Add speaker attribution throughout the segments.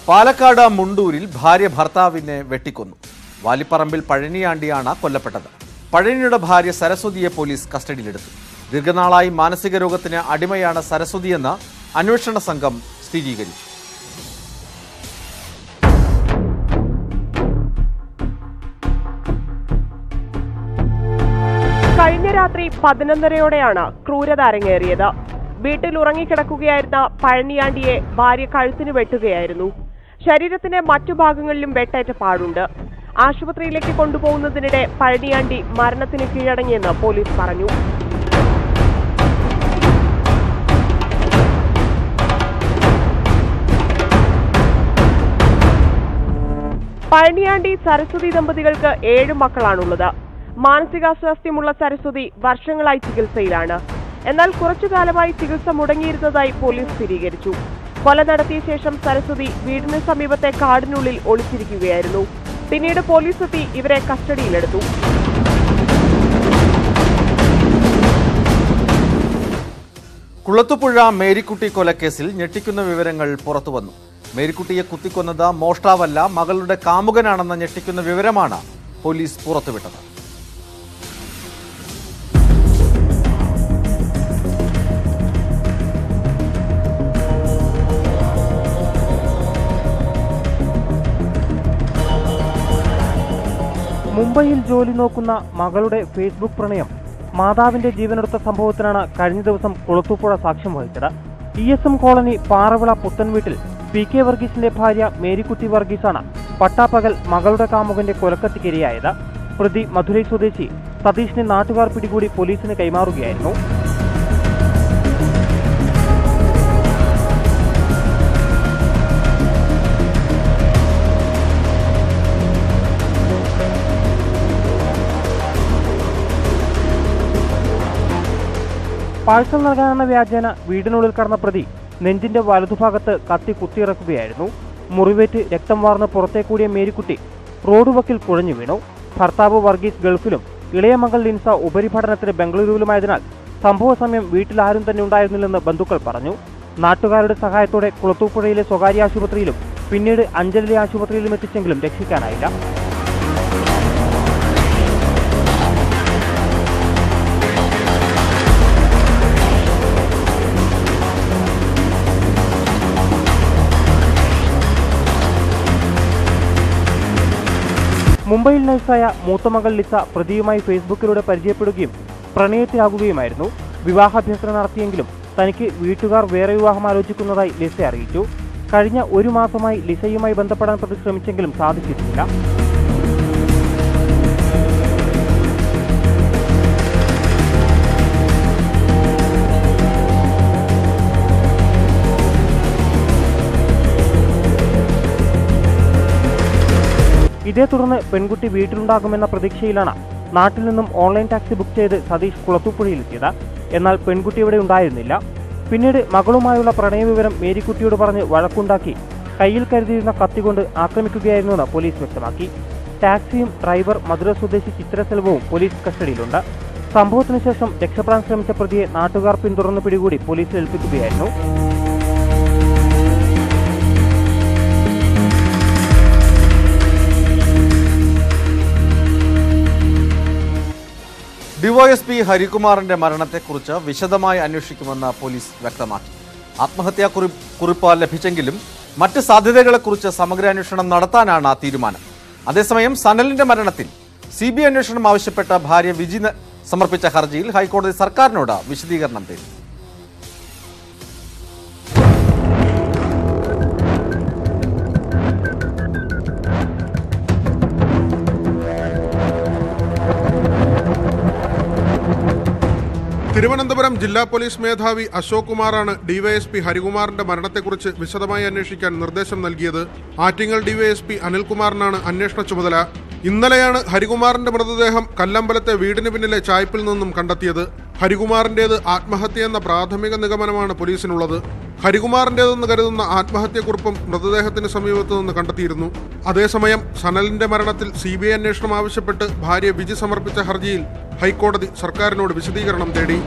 Speaker 1: പാലക്കാട് മുണ്ടൂരിൽ ഭാര്യ ഭർത്താവിനെ വെട്ടിക്കൊന്നു വാലിപ്പറമ്പിൽ പഴനിയാണ്ടിയാണ് കൊല്ലപ്പെട്ടത് പഴനിയുടെ ഭാര്യ സരസ്വതിയെ പോലീസ് കസ്റ്റഡിയിലെടുത്തു ദീർഘനാളായി മാനസിക രോഗത്തിന് അടിമയാണ് സരസ്വതിയെന്ന് അന്വേഷണ സംഘം സ്ഥിരീകരിച്ചു
Speaker 2: കഴിഞ്ഞ രാത്രി പതിനൊന്നരയോടെയാണ് ക്രൂരത അരങ്ങേറിയത് വീട്ടിൽ ഉറങ്ങിക്കിടക്കുകയായിരുന്ന പഴനിയാണ്ടിയെ ഭാര്യ കഴുത്തിന് വെട്ടുകയായിരുന്നു ശരീരത്തിന്റെ മറ്റു ഭാഗങ്ങളിലും വെട്ടേറ്റ പാടുണ്ട് ആശുപത്രിയിലേക്ക് കൊണ്ടുപോകുന്നതിനിടെ പഴനിയാണ്ടി മരണത്തിന് കീഴടങ്ങിയെന്ന് പോലീസ് പറഞ്ഞു പഴനിയാണ്ടി സരസ്വതി ദമ്പതികൾക്ക് ഏഴ് മക്കളാണുള്ളത് മാനസികാസ്വാസ്ഥ്യമുള്ള സരസ്വതി വർഷങ്ങളായി ചികിത്സയിലാണ് എന്നാൽ കുറച്ചു കാലമായി ചികിത്സ മുടങ്ങിയിരുന്നതായി പോലീസ് സ്ഥിരീകരിച്ചു കൊല നടത്തിയ ശേഷം സരസ്വതി വീടിന് സമീപത്തെ കാടിനുള്ളിൽ ഒളിച്ചിരിക്കുകയായിരുന്നു പിന്നീട് പോലീസ് എത്തി ഇവരെ കസ്റ്റഡിയിലെടുത്തു
Speaker 1: കുളത്തുപുഴ മേരിക്കുട്ടി കൊലക്കേസിൽ ഞെട്ടിക്കുന്ന വിവരങ്ങൾ പുറത്തുവന്നു മേരിക്കുട്ടിയെ കുത്തിക്കൊന്നത് മോഷ്ടാവല്ല മകളുടെ കാമുകനാണെന്ന ഞെട്ടിക്കുന്ന വിവരമാണ് പോലീസ് പുറത്തുവിട്ടത്
Speaker 3: മുംബൈയിൽ ജോലി നോക്കുന്ന മകളുടെ ഫേസ്ബുക്ക് പ്രണയം മാതാവിന്റെ ജീവനെടുത്ത സംഭവത്തിനാണ് കഴിഞ്ഞ ദിവസം കുളത്തൂപ്പുഴ സാക്ഷ്യം വഹിച്ചത് E S M colony Paravila പുത്തൻവീട്ടിൽ പി കെ വർഗീസിന്റെ ഭാര്യ മേരിക്കുട്ടി വർഗീസാണ് പട്ടാപ്പകൽ മകളുടെ കാമുകന്റെ കൊലക്കത്തിക്കിരയായത് പ്രതി മധുരൈ സ്വദേശി സതീഷിനെ നാട്ടുകാർ പിടികൂടി പോലീസിന് കൈമാറുകയായിരുന്നു പാഴ്സൽ നൽകാനെന്ന വ്യാജേന വീടിനുള്ളിൽ കടന്ന പ്രതി നെഞ്ചിന്റെ വലതുഭാഗത്ത് കത്തി കുത്തിയിറക്കുകയായിരുന്നു മുറിവേറ്റ് രക്തം വാർന്ന് പുറത്തേക്കൂടിയ മേരിക്കുട്ടി റോഡ് വക്കിൽ കുഴഞ്ഞു വീണു ഭർത്താവ് വർഗീസ് ഗൾഫിലും ഇളയ മകൾ ലിൻസ ഉപരിപഠനത്തിന് ബംഗളൂരുവിലുമായതിനാൽ സംഭവ സമയം വീട്ടിൽ ആരും തന്നെ ഉണ്ടായിരുന്നില്ലെന്ന് ബന്ധുക്കൾ പറഞ്ഞു നാട്ടുകാരുടെ സഹായത്തോടെ കുളത്തൂപ്പുഴയിലെ സ്വകാര്യ ആശുപത്രിയിലും പിന്നീട് അഞ്ചലിലെ ആശുപത്രിയിലും എത്തിച്ചെങ്കിലും രക്ഷിക്കാനായില്ല മുംബൈയിൽ നൈസായ മൂത്തമകൾ ലിസ പ്രതിയുമായി ഫേസ്ബുക്കിലൂടെ പരിചയപ്പെടുകയും പ്രണയത്തിലാകുകയുമായിരുന്നു വിവാഹാഭ്യർത്ഥന നടത്തിയെങ്കിലും തനിക്ക് വീട്ടുകാർ വേറെ വിവാഹം ആലോചിക്കുന്നതായി ലിസ അറിയിച്ചു കഴിഞ്ഞ ഒരു മാസമായി ലിസയുമായി ബന്ധപ്പെടാൻ പ്രതി ശ്രമിച്ചെങ്കിലും സാധിച്ചിരുന്നില്ല ഇതേ തുടർന്ന് പെൺകുട്ടി വീട്ടിലുണ്ടാകുമെന്ന പ്രതീക്ഷയിലാണ് നാട്ടിൽ നിന്നും ഓൺലൈൻ ടാക്സി ബുക്ക് ചെയ്ത് സതീഷ് കുളത്തൂപ്പുഴയിലെത്തിയത് എന്നാൽ പെൺകുട്ടി ഇവിടെ ഉണ്ടായിരുന്നില്ല പിന്നീട് മകളുമായുള്ള പ്രണയവിവരം മേരിക്കുട്ടിയോട് പറഞ്ഞ് വഴക്കുണ്ടാക്കി കയ്യിൽ കരുതിയിരുന്ന കത്തികൊണ്ട് ആക്രമിക്കുകയായിരുന്നുവെന്ന് പോലീസ് വ്യക്തമാക്കി ടാക്സിയും ഡ്രൈവർ മധുര സ്വദേശി ചിത്രസെൽവവും പോലീസ് കസ്റ്റഡിയിലുണ്ട് സംഭവത്തിനു ശേഷം രക്ഷപ്പെടാൻ ശ്രമിച്ച പ്രതിയെ നാട്ടുകാർ പിന്തുടർന്ന് പിടികൂടി പോലീസിൽ ഏൽപ്പിക്കുകയായിരുന്നു
Speaker 1: ഡിവൈഎസ്പി ഹരികുമാറിന്റെ മരണത്തെക്കുറിച്ച് വിശദമായി അന്വേഷിക്കുമെന്ന് പോലീസ് വ്യക്തമാക്കി ആത്മഹത്യാ കുറി കുറിപ്പ് ലഭിച്ചെങ്കിലും മറ്റ് സാധ്യതകളെക്കുറിച്ച് സമഗ്ര അന്വേഷണം നടത്താനാണ് തീരുമാനം അതേസമയം സനലിന്റെ മരണത്തിൽ സി ബി ഐ അന്വേഷണം ആവശ്യപ്പെട്ട ഭാര്യ വിജി ന- സമർപ്പിച്ച ഹർജിയിൽ ഹൈക്കോടതി സർക്കാരിനോട് വിശദീകരണം തേടി
Speaker 4: തിരുവനന്തപുരം ജില്ലാ പോലീസ് മേധാവി അശോക് കുമാറാണ് ഡിവൈഎസ്പി ഹരികുമാറിന്റെ മരണത്തെക്കുറിച്ച് വിശദമായി അന്വേഷിക്കാൻ നിർദ്ദേശം നൽകിയത് ആറ്റിങ്ങൽ ഡിവൈഎസ്പി അനിൽകുമാറിനാണ് അന്വേഷണ ചുമതല ഇന്നലെയാണ് ഹരികുമാറിന്റെ മൃതദേഹം കല്ലമ്പലത്തെ വീടിന് പിന്നിലെ ചായ്പിൽ നിന്നും കണ്ടെത്തിയത് ഹരികുമാറിന്റേത് ആത്മഹത്യയെന്ന പ്രാഥമിക നിഗമനമാണ് പോലീസിനുള്ളത് ഹരികുമാറിന്റേതെന്ന് കരുതുന്ന ആത്മഹത്യക്കുറിപ്പും മൃതദേഹത്തിന് സമീപത്ത് നിന്ന് കണ്ടെത്തിയിരുന്നു അതേസമയം സനലിന്റെ മരണത്തിൽ സി ബി ഐ അന്വേഷണം ആവശ്യപ്പെട്ട് ഭാര്യ വിജി സമർപ്പിച്ച ഹർജിയിൽ ഹൈക്കോടതി സർക്കാരിനോട് വിശദീകരണം തേടി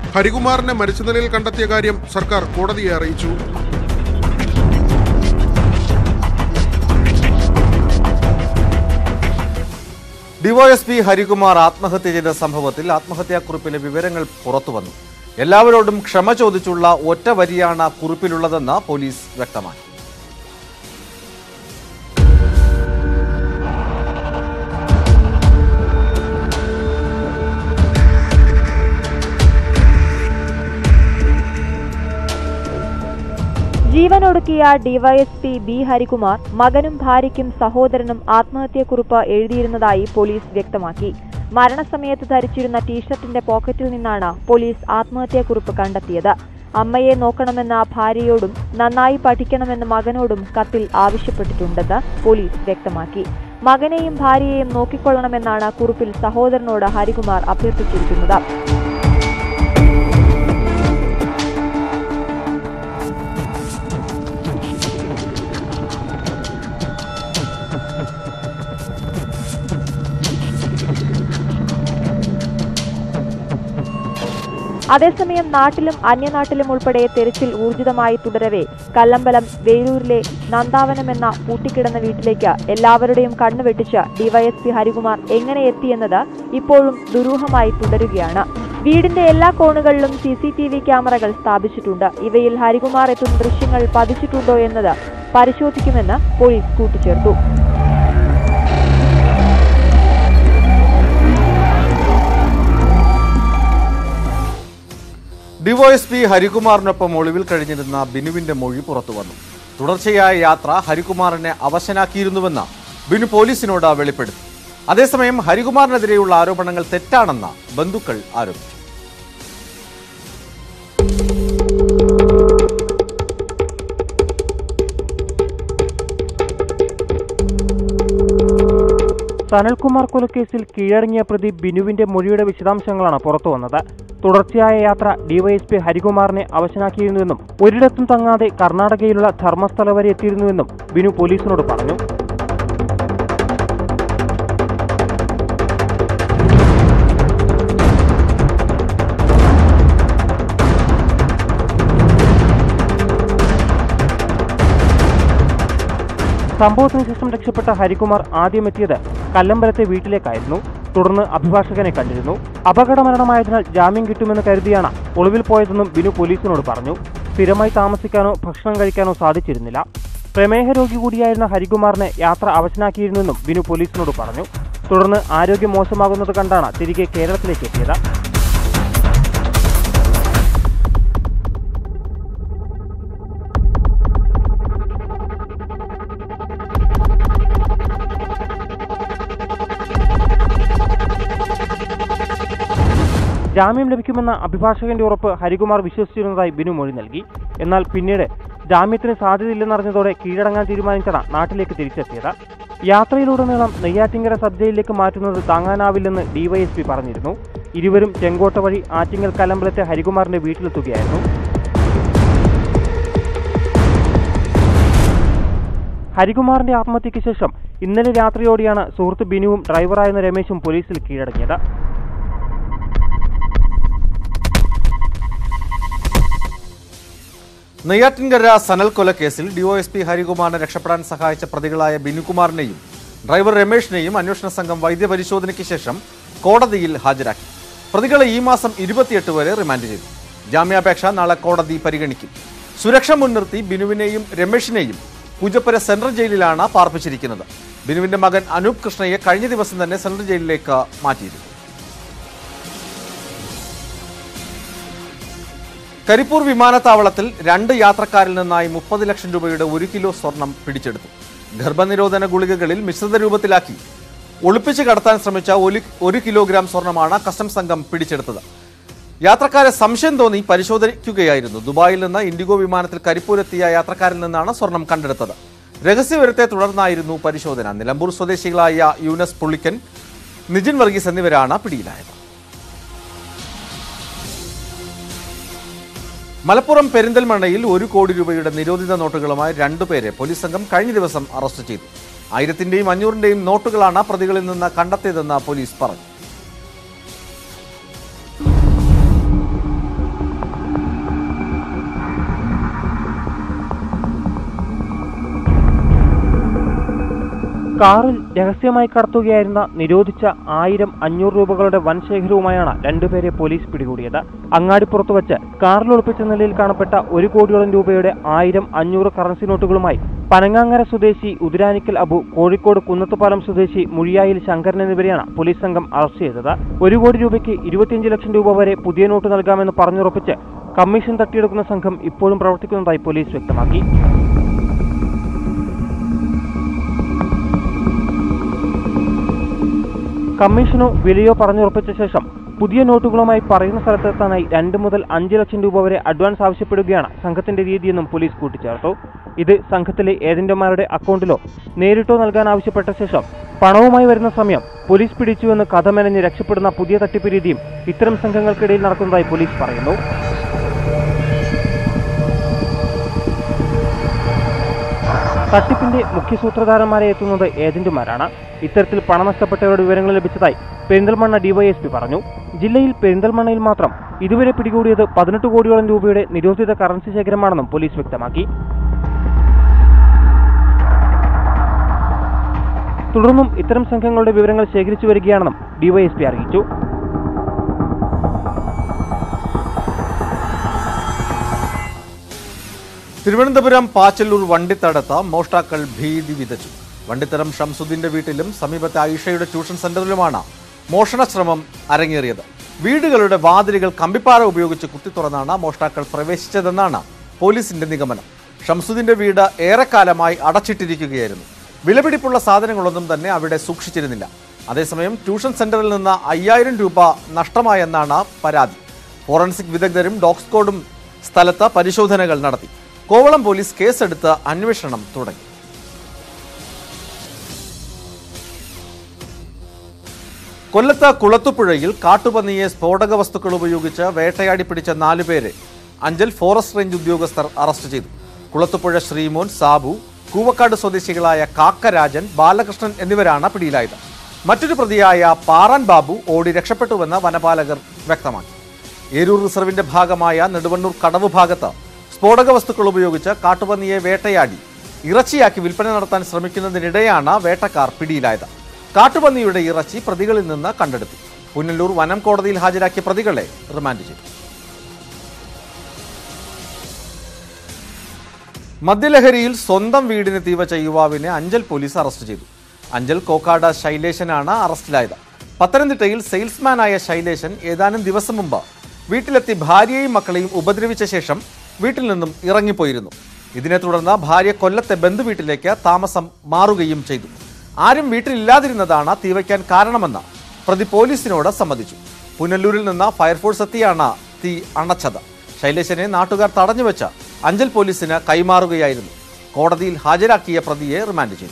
Speaker 4: ഹരികുമാറിനെ മരിച്ച നിലയിൽ കണ്ടെത്തിയ കാര്യം സർക്കാർ കോടതിയെ അറിയിച്ചു
Speaker 1: ഡിവൈഎസ്പി ഹരികുമാർ ആത്മഹത്യ ചെയ്ത സംഭവത്തിൽ ആത്മഹത്യാക്കുറിപ്പിലെ വിവരങ്ങൾ പുറത്തുവന്നു എല്ലാവരോടും ക്ഷമ ചോദിച്ചുള്ള ഒറ്റ വരിയാണ് കുറിപ്പിലുള്ളതെന്ന് പോലീസ് വ്യക്തമാക്കി
Speaker 5: ജീവനൊടുക്കിയ ഡിവൈഎസ്പി ബി ഹരികുമാർ മകനും ഭാര്യയ്ക്കും സഹോദരനും ആത്മഹത്യക്കുറിപ്പ് എഴുതിയിരുന്നതായി പോലീസ് വ്യക്തമാക്കി മരണസമയത്ത് ധരിച്ചിരുന്ന ടീഷർട്ടിന്റെ പോക്കറ്റിൽ നിന്നാണ് പോലീസ് ആത്മഹത്യക്കുറിപ്പ് കണ്ടെത്തിയത് അമ്മയെ നോക്കണമെന്ന ഭാര്യയോടും നന്നായി പഠിക്കണമെന്ന മകനോടും കത്തിൽ ആവശ്യപ്പെട്ടിട്ടുണ്ടെന്ന് പോലീസ് വ്യക്തമാക്കി മകനെയും ഭാര്യയെയും നോക്കിക്കൊള്ളണമെന്നാണ് കുറിപ്പിൽ സഹോദരനോട് ഹരികുമാർ അഭ്യർത്ഥിച്ചിരിക്കുന്നത് അതേസമയം നാട്ടിലും അന്യനാട്ടിലും ഉൾപ്പെടെ തെരച്ചിൽ ഊർജിതമായി തുടരവേ കല്ലമ്പലം വേലൂരിലെ നന്ദാവനം എന്ന പൂട്ടിക്കിടന്ന വീട്ടിലേക്ക് എല്ലാവരുടെയും കണ്ണുവെട്ടിച്ച് ഡിവൈഎസ്പി ഹരികുമാർ എങ്ങനെ എത്തിയെന്നത് ഇപ്പോഴും ദുരൂഹമായി തുടരുകയാണ് വീടിന്റെ എല്ലാ കോണുകളിലും സി സി ടി വി ക്യാമറകൾ സ്ഥാപിച്ചിട്ടുണ്ട് ഇവയിൽ ഹരികുമാർ എത്തുന്ന ദൃശ്യങ്ങൾ പതിച്ചിട്ടുണ്ടോ എന്നത് പരിശോധിക്കുമെന്ന് പോലീസ് കൂട്ടിച്ചേർത്തു
Speaker 1: ഡിവൈഎസ്പി ഹരികുമാറിനൊപ്പം ഒളിവിൽ കഴിഞ്ഞിരുന്ന ബിനുവിന്റെ മൊഴി പുറത്തുവന്നു തുടർച്ചയായ യാത്ര ഹരികുമാറിനെ അവശനാക്കിയിരുന്നുവെന്ന് ബിനു പോലീസിനോട് വെളിപ്പെടുത്തി അതേസമയം ഹരികുമാറിനെതിരെയുള്ള ആരോപണങ്ങൾ തെറ്റാണെന്ന് ബന്ധുക്കൾ ആരോപിച്ചു
Speaker 3: സനൽകുമാർ കൊലക്കേസിൽ കീഴടങ്ങിയ പ്രതി ബിനുവിന്റെ മൊഴിയുടെ വിശദാംശങ്ങളാണ് പുറത്തുവന്നത് തുടർച്ചയായ യാത്ര ഡിവൈഎസ്പി ഹരികുമാറിനെ അവശനാക്കിയിരുന്നുവെന്നും ഒരിടത്തും തങ്ങാതെ കർണാടകയിലുള്ള ധർമ്മസ്ഥല വരെ എത്തിയിരുന്നുവെന്നും ബിനു പോലീസിനോട് പറഞ്ഞു സംഭവത്തിന് ശേഷം രക്ഷപ്പെട്ട ഹരികുമാർ ആദ്യം എത്തിയത് കല്ലമ്പലത്തെ വീട്ടിലേക്കായിരുന്നു തുടർന്ന് അഭിഭാഷകനെ കണ്ടിരുന്നു അപകടമരണമായതിനാൽ ജാമ്യം കിട്ടുമെന്ന് കരുതിയാണ് ഒളിവിൽ പോയതെന്നും ബിനു പോലീസിനോട് പറഞ്ഞു സ്ഥിരമായി താമസിക്കാനോ ഭക്ഷണം കഴിക്കാനോ സാധിച്ചിരുന്നില്ല പ്രമേഹ രോഗി കൂടിയായിരുന്ന ഹരികുമാറിനെ യാത്ര അവശനാക്കിയിരുന്നെന്നും ബിനു പോലീസിനോട് പറഞ്ഞു തുടർന്ന് ആരോഗ്യം മോശമാകുന്നത് കണ്ടാണ് തിരികെ കേരളത്തിലേക്ക് എത്തിയത് ജാമ്യം ലഭിക്കുമെന്ന അഭിഭാഷകന്റെ ഉറപ്പ് ഹരികുമാർ വിശ്വസിച്ചിരുന്നതായി ബിനു മൊഴി നൽകി എന്നാൽ പിന്നീട് ജാമ്യത്തിന് സാധ്യതയില്ലെന്നറിഞ്ഞതോടെ കീഴടങ്ങാൻ തീരുമാനിച്ചാണ് നാട്ടിലേക്ക് തിരിച്ചെത്തിയത് യാത്രയിലുടനീളം നെയ്യാറ്റിങ്കര സബ് ജയിലിലേക്ക് മാറ്റുന്നത് താങ്ങാനാവില്ലെന്ന് ഡിവൈഎസ്പി പറഞ്ഞിരുന്നു ഇരുവരും ചെങ്കോട്ട വഴി ആറ്റിങ്ങൽ കലമ്പലത്തെ ഹരികുമാറിന്റെ വീട്ടിലെത്തുകയായിരുന്നു ഹരികുമാറിന്റെ ആത്മഹത്യയ്ക്ക് ശേഷം ഇന്നലെ രാത്രിയോടെയാണ് സുഹൃത്ത് ബിനുവും ഡ്രൈവറായിരുന്ന രമേശും പോലീസിൽ കീഴടങ്ങിയത്
Speaker 1: നെയ്യാറ്റിൻകര സനൽ കൊലക്കേസിൽ ഡിവൈഎസ്പി ഹരികുമാറിനെ രക്ഷപ്പെടാൻ സഹായിച്ച പ്രതികളായ ബിനുകുമാറിനെയും ഡ്രൈവർ രമേഷിനെയും അന്വേഷണ സംഘം വൈദ്യപരിശോധനയ്ക്ക് ശേഷം കോടതിയിൽ ഹാജരാക്കി പ്രതികളെ ഈ മാസം ഇരുപത്തിയെട്ട് വരെ റിമാൻഡ് ചെയ്തു ജാമ്യാപേക്ഷ നാളെ കോടതി പരിഗണിക്കും സുരക്ഷ മുൻനിർത്തി ബിനുവിനെയും രമേഷിനെയും പൂജപ്പുര സെൻട്രൽ ജയിലിലാണ് പാർപ്പിച്ചിരിക്കുന്നത് ബിനുവിന്റെ മകൻ അനൂപ് കൃഷ്ണയെ കഴിഞ്ഞ ദിവസം തന്നെ സെൻട്രൽ ജയിലിലേക്ക് മാറ്റിയിരുന്നു കരിപ്പൂർ വിമാനത്താവളത്തിൽ രണ്ട് യാത്രക്കാരിൽ നിന്നായി മുപ്പത് ലക്ഷം രൂപയുടെ ഒരു കിലോ സ്വർണം പിടിച്ചെടുത്തു ഗർഭനിരോധന ഗുളികകളിൽ മിശ്രിത രൂപത്തിലാക്കി ഒളിപ്പിച്ച് കടത്താൻ ശ്രമിച്ച ഒരു ഒരു കിലോഗ്രാം സ്വർണമാണ് കസ്റ്റംസ് സംഘം പിടിച്ചെടുത്തത് യാത്രക്കാരെ സംശയം തോന്നി പരിശോധിക്കുകയായിരുന്നു ദുബായിൽ നിന്ന് ഇൻഡിഗോ വിമാനത്തിൽ കരിപ്പൂരെത്തിയ യാത്രക്കാരിൽ നിന്നാണ് സ്വർണം കണ്ടെടുത്തത് രഹസ്യവിവരത്തെ തുടർന്നായിരുന്നു പരിശോധന നിലമ്പൂർ സ്വദേശികളായ യൂനസ് പുള്ളിക്കൻ നിജിൻ വർഗീസ് എന്നിവരാണ് പിടിയിലായത് മലപ്പുറം പെരിന്തൽമണ്ണയിൽ ഒരു കോടി രൂപയുടെ നിരോധിത നോട്ടുകളുമായി രണ്ടുപേരെ പോലീസ് സംഘം കഴിഞ്ഞ ദിവസം അറസ്റ്റ് ചെയ്തു ആയിരത്തിന്റെയും അഞ്ഞൂറിന്റെയും നോട്ടുകളാണ് പ്രതികളിൽ നിന്ന് കണ്ടെത്തിയതെന്ന് പോലീസ് പറഞ്ഞു
Speaker 3: കാറിൽ രഹസ്യമായി കടത്തുകയായിരുന്ന നിരോധിച്ച ആയിരം അഞ്ഞൂറ് രൂപകളുടെ വൻ ശേഖരവുമായാണ് രണ്ടുപേരെ പോലീസ് പിടികൂടിയത് അങ്ങാടിപ്പുറത്ത് വച്ച് കാറിൽ ഒളിപ്പിച്ച നിലയിൽ കാണപ്പെട്ട ഒരു കോടിയോളം രൂപയുടെ ആയിരം അഞ്ഞൂറ് കറൻസി നോട്ടുകളുമായി പനങ്ങാങ്ങര സ്വദേശി ഉദിരാനിക്കൽ അബു കോഴിക്കോട് കുന്നത്തുപാലം സ്വദേശി മുഴിയായിൽ ശങ്കരൻ എന്നിവരെയാണ് പോലീസ് സംഘം അറസ്റ്റ് ചെയ്തത് ഒരു കോടി രൂപയ്ക്ക് ഇരുപത്തിയഞ്ച് ലക്ഷം രൂപ വരെ പുതിയ നോട്ട് നൽകാമെന്ന് പറഞ്ഞുറപ്പിച്ച് കമ്മീഷൻ തട്ടിയെടുക്കുന്ന സംഘം ഇപ്പോഴും പ്രവർത്തിക്കുന്നതായി പോലീസ് വ്യക്തമാക്കി കമ്മീഷനോ വിലയോ പറഞ്ഞുറപ്പിച്ച ശേഷം പുതിയ നോട്ടുകളുമായി പറയുന്ന സ്ഥലത്തെത്താനായി രണ്ട് മുതൽ അഞ്ച് ലക്ഷം രൂപ വരെ അഡ്വാൻസ് ആവശ്യപ്പെടുകയാണ് സംഘത്തിന്റെ രീതിയെന്നും പോലീസ് കൂട്ടിച്ചേർത്തു ഇത് സംഘത്തിലെ ഏജന്റുമാരുടെ അക്കൗണ്ടിലോ നേരിട്ടോ നൽകാൻ ആവശ്യപ്പെട്ട ശേഷം പണവുമായി വരുന്ന സമയം പോലീസ് പിടിച്ചുവെന്ന് കഥ മെനഞ്ഞ് രക്ഷപ്പെടുന്ന പുതിയ തട്ടിപ്പ് രീതിയും ഇത്തരം സംഘങ്ങൾക്കിടയിൽ നടക്കുന്നതായി പോലീസ് പറയുന്നു തട്ടിപ്പിന്റെ മുഖ്യ സൂത്രധാരന്മാരെ എത്തുന്നത് ഏജന്റുമാരാണ് ഇത്തരത്തിൽ പണം നഷ്ടപ്പെട്ടവരുടെ വിവരങ്ങൾ ലഭിച്ചതായി പെരിന്തൽമണ്ണ ഡിവൈഎസ്പി പറഞ്ഞു ജില്ലയിൽ പെരിന്തൽമണ്ണയിൽ മാത്രം ഇതുവരെ പിടികൂടിയത് പതിനെട്ട് കോടിയോളം രൂപയുടെ നിരോധിത കറൻസി ശേഖരമാണെന്നും പോലീസ് വ്യക്തമാക്കി തുടർന്നും ഇത്തരം സംഘങ്ങളുടെ വിവരങ്ങൾ ശേഖരിച്ചു വരികയാണെന്നും ഡിവൈഎസ്പി അറിയിച്ചു
Speaker 1: തിരുവനന്തപുരം പാച്ചല്ലൂർ വണ്ടിത്തടത്ത് മോഷ്ടാക്കൾ ഭീതി വിതച്ചു വണ്ടിത്തരം ഷംസുദ്ദീന്റെ വീട്ടിലും സമീപത്തെ ആയിഷയുടെ ട്യൂഷൻ സെന്ററിലുമാണ് മോഷണ ശ്രമം അരങ്ങേറിയത് വീടുകളുടെ വാതിലുകൾ കമ്പിപ്പാറ ഉപയോഗിച്ച് കുത്തിത്തുറന്നാണ് മോഷ്ടാക്കൾ പ്രവേശിച്ചതെന്നാണ് പോലീസിന്റെ നിഗമനം ഷംസുദ്ദീന്റെ വീട് ഏറെക്കാലമായി അടച്ചിട്ടിരിക്കുകയായിരുന്നു വിലപിടിപ്പുള്ള സാധനങ്ങളൊന്നും തന്നെ അവിടെ സൂക്ഷിച്ചിരുന്നില്ല അതേസമയം ട്യൂഷൻ സെന്ററിൽ നിന്ന് അയ്യായിരം രൂപ നഷ്ടമായെന്നാണ് പരാതി ഫോറൻസിക് വിദഗ്ധരും ഡോഗ് സ്ക്വാഡും സ്ഥലത്ത് പരിശോധനകൾ നടത്തി കോവളം പോലീസ് കേസെടുത്ത് അന്വേഷണം തുടങ്ങി കൊല്ലത്ത് കുളത്തുപുഴയിൽ കാട്ടുപന്നിയെ സ്ഫോടക വസ്തുക്കൾ ഉപയോഗിച്ച് വേട്ടയാടി പിടിച്ച നാലുപേരെ അഞ്ചൽ ഫോറസ്റ്റ് റേഞ്ച് ഉദ്യോഗസ്ഥർ അറസ്റ്റ് ചെയ്തു കുളത്തുപുഴ ശ്രീമോൻ സാബു കൂവക്കാട് സ്വദേശികളായ കാക്കരാജൻ ബാലകൃഷ്ണൻ എന്നിവരാണ് പിടിയിലായത് മറ്റൊരു പ്രതിയായ പാറാൻ ബാബു ഓടി രക്ഷപ്പെട്ടുവെന്ന് വനപാലകർ വ്യക്തമാക്കി ഏരൂർ റിസർവിന്റെ ഭാഗമായ നെടുവണ്ണൂർ കടവ് ഭാഗത്ത് സ്ഫോടക വസ്തുക്കൾ ഉപയോഗിച്ച് കാട്ടുപന്നിയെ വേട്ടയാടി ഇറച്ചിയാക്കി വിൽപ്പന നടത്താൻ ശ്രമിക്കുന്നതിനിടെയാണ് വേട്ടക്കാർ പിടിയിലായത് കാട്ടുപന്നിയുടെ ഇറച്ചി പ്രതികളിൽ നിന്ന് കണ്ടെടുത്തു പുനലൂർ വനം കോടതിയിൽ ഹാജരാക്കിയ പ്രതികളെ റിമാൻഡ് ചെയ്തു മദ്യലഹരിയിൽ സ്വന്തം വീടിന് തീവച്ച യുവാവിനെ അഞ്ചൽ പോലീസ് അറസ്റ്റ് ചെയ്തു അഞ്ചൽ കോക്കാട് ശൈലേശനാണ് അറസ്റ്റിലായത് പത്തനംതിട്ടയിൽ സെയിൽസ്മാനായ ശൈലേശൻ ഏതാനും ദിവസം മുമ്പ് വീട്ടിലെത്തി ഭാര്യയെയും മക്കളെയും ഉപദ്രവിച്ച ശേഷം വീട്ടിൽ നിന്നും ഇറങ്ങിപ്പോയിരുന്നു ഇതിനെ തുടർന്ന് ഭാര്യ കൊല്ലത്തെ ബന്ധുവീട്ടിലേക്ക് താമസം മാറുകയും ചെയ്തു ആരും വീട്ടിലില്ലാതിരുന്നതാണ് തീവയ്ക്കാൻ കാരണമെന്ന് പ്രതി പോലീസിനോട് സമ്മതിച്ചു പുനലൂരിൽ നിന്ന് ഫയർഫോഴ്സ് എത്തിയാണ് തീ അണച്ചത് ശൈലേശനെ നാട്ടുകാർ തടഞ്ഞുവെച്ച് അഞ്ചൽ പോലീസിന് കൈമാറുകയായിരുന്നു കോടതിയിൽ ഹാജരാക്കിയ പ്രതിയെ റിമാൻഡ് ചെയ്തു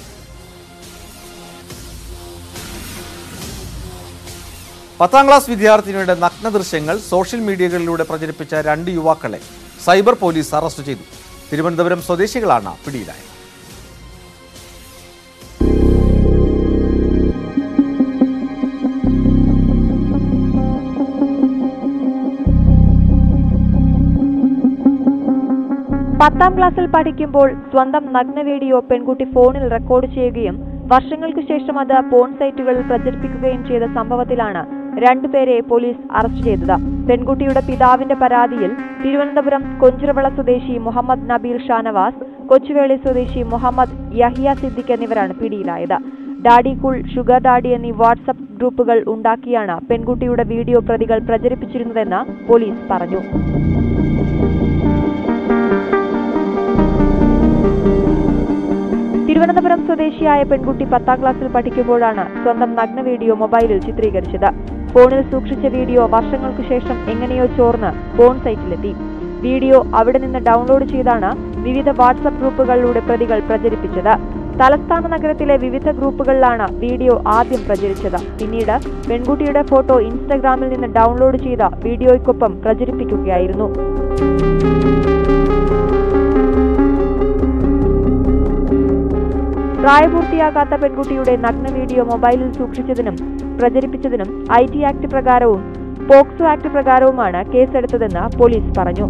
Speaker 1: പത്താം ക്ലാസ് വിദ്യാർത്ഥിനിയുടെ നഗ്ന ദൃശ്യങ്ങൾ സോഷ്യൽ മീഡിയകളിലൂടെ പ്രചരിപ്പിച്ച രണ്ട് യുവാക്കളെ സൈബർ പോലീസ് അറസ്റ്റ് ചെയ്തു തിരുവനന്തപുരം സ്വദേശികളാണ് പിടിയിലായത്
Speaker 5: പത്താം ക്ലാസ്സിൽ പഠിക്കുമ്പോൾ സ്വന്തം നഗ്ന വീഡിയോ പെൺകുട്ടി ഫോണിൽ റെക്കോർഡ് ചെയ്യുകയും വർഷങ്ങൾക്ക് ശേഷം അത് പോൺ സൈറ്റുകളിൽ പ്രചരിപ്പിക്കുകയും ചെയ്ത സംഭവത്തിലാണ് രണ്ടുപേരെ പോലീസ് അറസ്റ്റ് ചെയ്തത് പെൺകുട്ടിയുടെ പിതാവിന്റെ പരാതിയിൽ തിരുവനന്തപുരം കൊഞ്ചിറവിള സ്വദേശി മുഹമ്മദ് നബീൽ ഷാനവാസ് കൊച്ചുവേളി സ്വദേശി മുഹമ്മദ് യഹിയ സിദ്ദിഖ് എന്നിവരാണ് പിടിയിലായത് ഡാഡി കൂൾ ഷുഗർ ഡാഡി എന്നീ വാട്സപ്പ് ഗ്രൂപ്പുകൾ ഉണ്ടാക്കിയാണ് പെൺകുട്ടിയുടെ വീഡിയോ പ്രതികൾ പ്രചരിപ്പിച്ചിരുന്നതെന്ന് പോലീസ് പറഞ്ഞു തിരുവനന്തപുരം സ്വദേശിയായ പെൺകുട്ടി പത്താം ക്ലാസ്സിൽ പഠിക്കുമ്പോഴാണ് സ്വന്തം നഗ്ന വീഡിയോ മൊബൈലിൽ ചിത്രീകരിച്ചത് ഫോണിൽ സൂക്ഷിച്ച വീഡിയോ വർഷങ്ങൾക്കു ശേഷം എങ്ങനെയോ ചോർന്ന് ഫോൺ സൈറ്റിലെത്തി വീഡിയോ അവിടെ നിന്ന് ഡൗൺലോഡ് ചെയ്താണ് വിവിധ വാട്സപ്പ് ഗ്രൂപ്പുകളിലൂടെ പ്രതികൾ പ്രചരിപ്പിച്ചത് തലസ്ഥാന നഗരത്തിലെ വിവിധ ഗ്രൂപ്പുകളിലാണ് വീഡിയോ ആദ്യം പ്രചരിച്ചത് പിന്നീട് പെൺകുട്ടിയുടെ ഫോട്ടോ ഇൻസ്റ്റഗ്രാമിൽ നിന്ന് ഡൗൺലോഡ് ചെയ്ത വീഡിയോയ്ക്കൊപ്പം പ്രചരിപ്പിക്കുകയായിരുന്നു പ്രായപൂർത്തിയാകാത്ത പെൺകുട്ടിയുടെ നഗ്ന വീഡിയോ മൊബൈലിൽ സൂക്ഷിച്ചതിനും പ്രചരിപ്പിച്ചതിനും ഐ ടി ആക്ട് പ്രകാരവും പോക്സോ ആക്ട് പ്രകാരവുമാണ് കേസെടുത്തതെന്ന് പോലീസ് പറഞ്ഞു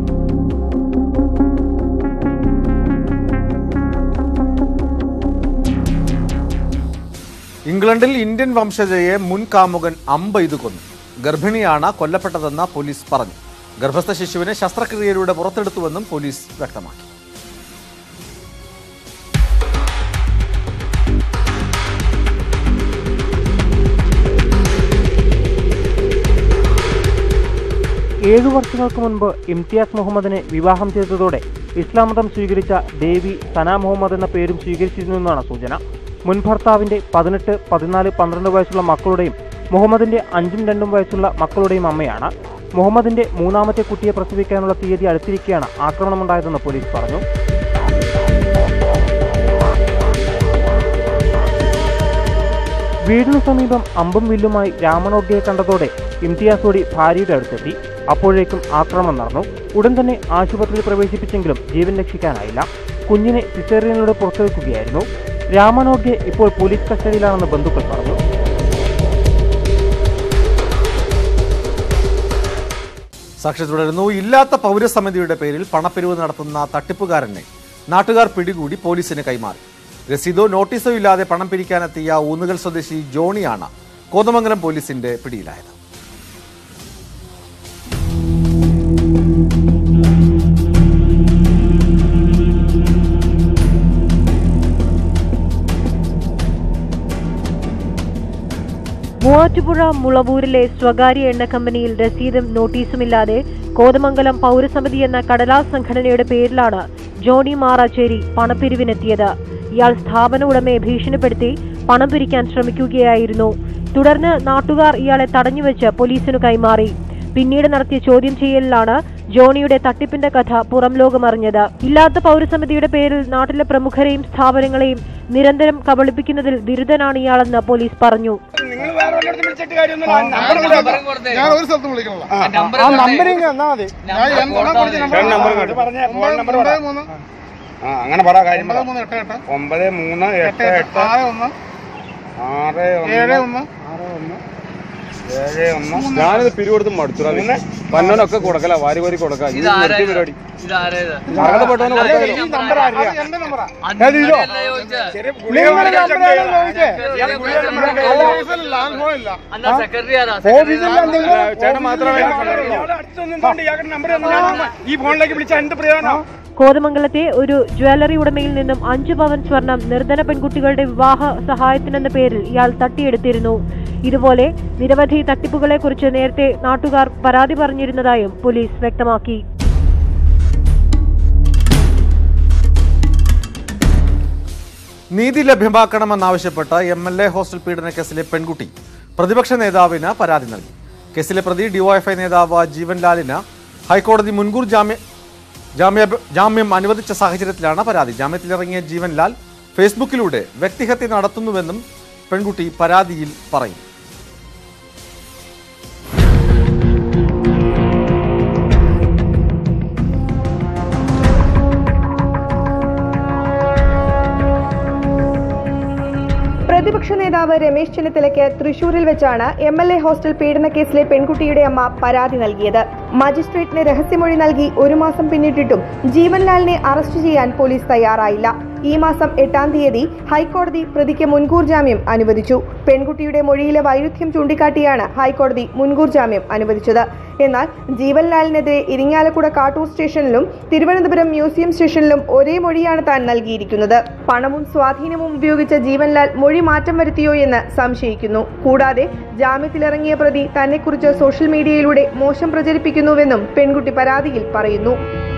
Speaker 1: ഇംഗ്ലണ്ടിൽ ഇന്ത്യൻ വംശജയെ മുൻ കാമുകൻ അമ്പെയ്തു കൊന്നു ഗർഭിണിയാണ് കൊല്ലപ്പെട്ടതെന്ന് പോലീസ് പറഞ്ഞു ഗർഭസ്ഥ ശിശുവിനെ ശസ്ത്രക്രിയയിലൂടെ പുറത്തെടുത്തുവെന്നും പോലീസ് വ്യക്തമാക്കി
Speaker 3: ഏഴു വർഷങ്ങൾക്ക് മുൻപ് ഇംതിയാസ് മുഹമ്മദിനെ വിവാഹം ചെയ്തതോടെ ഇസ്ലാം മതം സ്വീകരിച്ച ദേവി സന മുഹമ്മദ് എന്ന പേരും സ്വീകരിച്ചിരുന്നുവെന്നാണ് സൂചന മുൻ ഭർത്താവിന്റെ പതിനെട്ട് പതിനാല് പന്ത്രണ്ട് വയസ്സുള്ള മക്കളുടെയും മുഹമ്മദിന്റെ അഞ്ചും രണ്ടും വയസ്സുള്ള മക്കളുടെയും അമ്മയാണ് മുഹമ്മദിന്റെ മൂന്നാമത്തെ കുട്ടിയെ പ്രസവിക്കാനുള്ള തീയതി അടുത്തിരിക്കെയാണ് ആക്രമണമുണ്ടായതെന്ന് പോലീസ് പറഞ്ഞു വീടിനു സമീപം അമ്പും വില്ലുമായി രാമണോഗ്യയെ കണ്ടതോടെ ഇംതിയാസോടി ഭാര്യയുടെ അടുത്തെത്തി അപ്പോഴേക്കും ആക്രമണം നടന്നു ഉടൻ തന്നെ ആശുപത്രിയിൽ പ്രവേശിപ്പിച്ചെങ്കിലും ജീവൻ രക്ഷിക്കാനായില്ല കുഞ്ഞിനെ സിസേറിയനിലൂടെ പുറത്തുവെക്കുകയായിരുന്നു രാമനോഗ്യെ ഇപ്പോൾ പോലീസ് കസ്റ്റഡിയിലാണെന്ന് ബന്ധുക്കൾ പറഞ്ഞു
Speaker 1: സാക്ഷി തുടരുന്നു ഇല്ലാത്ത പൗരസമിതിയുടെ പേരിൽ പണപ്പിരിവ് നടത്തുന്ന തട്ടിപ്പുകാരനെ നാട്ടുകാർ പിടികൂടി പോലീസിന് കൈമാറി രസീതോ നോട്ടീസോ ഇല്ലാതെ പണം പിരിക്കാനെത്തിയ ഊന്നുകൽ സ്വദേശി ജോണിയാണ് കോതമംഗലം പോലീസിന്റെ പിടിയിലായത്
Speaker 6: മൂവാറ്റുപുഴ മുളവൂരിലെ സ്വകാര്യ എണ്ണ കമ്പനിയിൽ രസീതും നോട്ടീസുമില്ലാതെ കോതമംഗലം പൗരസമിതി എന്ന കടലാസ് സംഘടനയുടെ പേരിലാണ് ജോണി മാറാച്ചേരി പണപ്പിരിവിനെത്തിയത് ഇയാൾ സ്ഥാപന ഉടമയെ ഭീഷണിപ്പെടുത്തി പണം പിരിക്കാൻ ശ്രമിക്കുകയായിരുന്നു തുടർന്ന് നാട്ടുകാർ ഇയാളെ തടഞ്ഞുവെച്ച് പോലീസിനു കൈമാറി പിന്നീട് നടത്തിയ ചോദ്യം ചെയ്യലിലാണ് ജോണിയുടെ തട്ടിപ്പിന്റെ കഥ പുറം ലോകമറിഞ്ഞത് ഇല്ലാത്ത പൗരസമിതിയുടെ പേരിൽ നാട്ടിലെ പ്രമുഖരെയും സ്ഥാപനങ്ങളെയും നിരന്തരം കബളിപ്പിക്കുന്നതിൽ ബിരുദനാണ് ഇയാളെന്ന് പോലീസ് പറഞ്ഞു
Speaker 7: നിങ്ങൾ വേറെ വല്ലയിടത്തും വിളിച്ചിട്ട് കാര്യമൊന്നുമില്ല
Speaker 4: ഞാൻ ഒരു സ്ഥലത്തും വിളിക്കണില്ല
Speaker 7: ആ നമ്പറിങ് തന്നാ മതി ഞാൻ രണ്ടെണ്ണം വിളിച്ച നമ്പർ പറഞ്ഞ ഫോൺ നമ്പർ പറ
Speaker 4: മൂന്ന്
Speaker 7: ആ അങ്ങനെ പറ കാര്യം പറ
Speaker 4: മൂന്ന് എട്ട് എട്ട്
Speaker 7: ഒമ്പത് മൂന്ന് എട്ട് എട്ട്
Speaker 4: ആറ് ഒന്ന്
Speaker 7: ആറ്
Speaker 4: ഏഴ്
Speaker 7: ഒന്ന്
Speaker 4: ഒന്ന്
Speaker 7: ഏഴ് ഒന്ന്
Speaker 8: ഞാനിത് പിരിവെടുത്ത് മടുത്തുടാ പന്നോനൊക്കെ കൊടുക്കല വാരി വാരി കൊടുക്കാം ഇത് നിർത്തി പരിപാടി അർഹതപ്പെട്ടവന് കൊടുക്കാമല്ലോ
Speaker 7: ഈ നമ്പർ അറിയാം
Speaker 4: അത് എന്റെ നമ്പറാ
Speaker 7: ചെറിയ ഗുളിക മേടിക്കാൻ check ചെയ്യാം. ഇയാള് ഗുളിക മേടിക്കാൻ
Speaker 4: ഓഫീസിൽ ലാൻഡ് ഫോൺ ഇല്ല
Speaker 8: ചേട്ടൻ മാത്രമേ
Speaker 7: ഇയാള് അടുത്തൊന്നും കൊണ്ട് ഇയാളുടെ നമ്പർ ഈ ഫോണിലേക്ക് വിളിച്ചാൽ എന്ത് പ്രയോജനം
Speaker 6: കോതമംഗലത്തെ ഒരു ജ്വല്ലറി ഉടമയിൽ നിന്നും അഞ്ചു പവൻ സ്വർണം നിർധന പെൺകുട്ടികളുടെ വിവാഹ സഹായത്തിനെന്ന പേരിൽ ഇയാൾ തട്ടിയെടുത്തിരുന്നു ഇതുപോലെ നിരവധി തട്ടിപ്പുകളെക്കുറിച്ച് നേരത്തെ നാട്ടുകാർ പരാതി പറഞ്ഞിരുന്നതായും പോലീസ് വ്യക്തമാക്കി
Speaker 1: നീതി ലഭ്യമാക്കണമെന്നാവശ്യപ്പെട്ട് എം എൽ എ ഹോസ്റ്റൽ പീഡന കേസിലെ പെൺകുട്ടി പ്രതിപക്ഷ നേതാവിന് പരാതി നൽകി കേസിലെ പ്രതി ഡിവൈഎഫ്ഐ നേതാവ് ജീവൻലാലിന് ഹൈക്കോടതി മുൻകൂർ ജാമ്യ ജാമ്യ ജാമ്യം അനുവദിച്ച സാഹചര്യത്തിലാണ് പരാതി ജാമ്യത്തിലിറങ്ങിയ ജീവൻലാൽ ഫേസ്ബുക്കിലൂടെ വ്യക്തിഹത്യ നടത്തുന്നുവെന്നും പെൺകുട്ടി പരാതിയിൽ പറയും
Speaker 9: പ്രതിപക്ഷ നേതാവ് രമേശ് ചെന്നിത്തലയ്ക്ക് തൃശൂരിൽ വെച്ചാണ് എം എൽ എ ഹോസ്റ്റൽ പീഡന കേസിലെ പെൺകുട്ടിയുടെ അമ്മ പരാതി നൽകിയത് മജിസ്ട്രേറ്റിന് രഹസ്യമൊഴി നൽകി ഒരു മാസം പിന്നിട്ടിട്ടും ജീവൻലാലിനെ അറസ്റ്റ് ചെയ്യാൻ പോലീസ് തയ്യാറായില്ല ഈ മാസം എട്ടാം തീയതി ഹൈക്കോടതി പ്രതിക്ക് മുൻകൂർ ജാമ്യം അനുവദിച്ചു പെൺകുട്ടിയുടെ മൊഴിയിലെ വൈരുദ്ധ്യം ചൂണ്ടിക്കാട്ടിയാണ് ഹൈക്കോടതി മുൻകൂർ ജാമ്യം അനുവദിച്ചത് എന്നാൽ ജീവൻലാലിനെതിരെ ഇരിങ്ങാലക്കുട കാട്ടൂർ സ്റ്റേഷനിലും തിരുവനന്തപുരം മ്യൂസിയം സ്റ്റേഷനിലും ഒരേ മൊഴിയാണ് താൻ നൽകിയിരിക്കുന്നത് പണവും സ്വാധീനവും ഉപയോഗിച്ച ജീവൻലാൽ മൊഴി മാറ്റം വരുത്തിയോ എന്ന് സംശയിക്കുന്നു കൂടാതെ ജാമ്യത്തിലിറങ്ങിയ പ്രതി തന്നെക്കുറിച്ച് സോഷ്യൽ മീഡിയയിലൂടെ മോശം പ്രചരിപ്പിക്കുന്നുവെന്നും പെൺകുട്ടി പരാതിയിൽ പറയുന്നു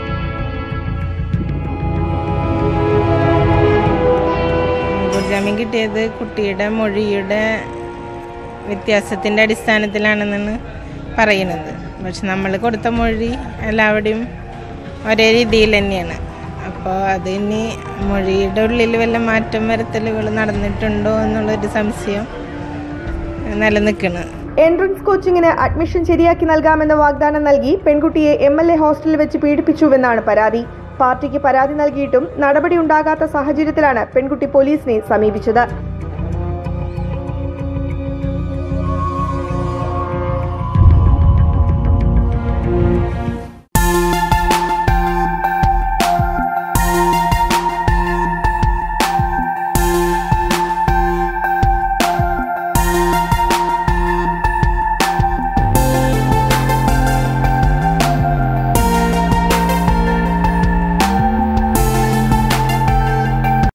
Speaker 10: മുൻകൂർ ജാമ്യം കിട്ടിയത് കുട്ടിയുടെ മൊഴിയുടെ വ്യത്യാസത്തിൻ്റെ അടിസ്ഥാനത്തിലാണെന്നാണ് പറയുന്നത് പക്ഷെ നമ്മൾ കൊടുത്ത മൊഴി എല്ലാവരുടെയും ഒരേ രീതിയിൽ തന്നെയാണ് അപ്പോൾ അത് ഇനി മൊഴിയുടെ ഉള്ളിൽ വല്ല മാറ്റം വരുത്തലുകൾ നടന്നിട്ടുണ്ടോ എന്നുള്ളൊരു സംശയം നിലനിൽക്കണം
Speaker 9: എൻട്രൻസ് കോച്ചിങ്ങിന് അഡ്മിഷൻ ശരിയാക്കി നൽകാമെന്ന വാഗ്ദാനം നൽകി പെൺകുട്ടിയെ എം എൽ എ ഹോസ്റ്റലിൽ വെച്ച് പീഡിപ്പിച്ചുവെന്നാണ് പരാതി പാർട്ടിക്ക് പരാതി നൽകിയിട്ടും നടപടി ഉണ്ടാകാത്ത സാഹചര്യത്തിലാണ് പെൺകുട്ടി പോലീസിനെ സമീപിച്ചത്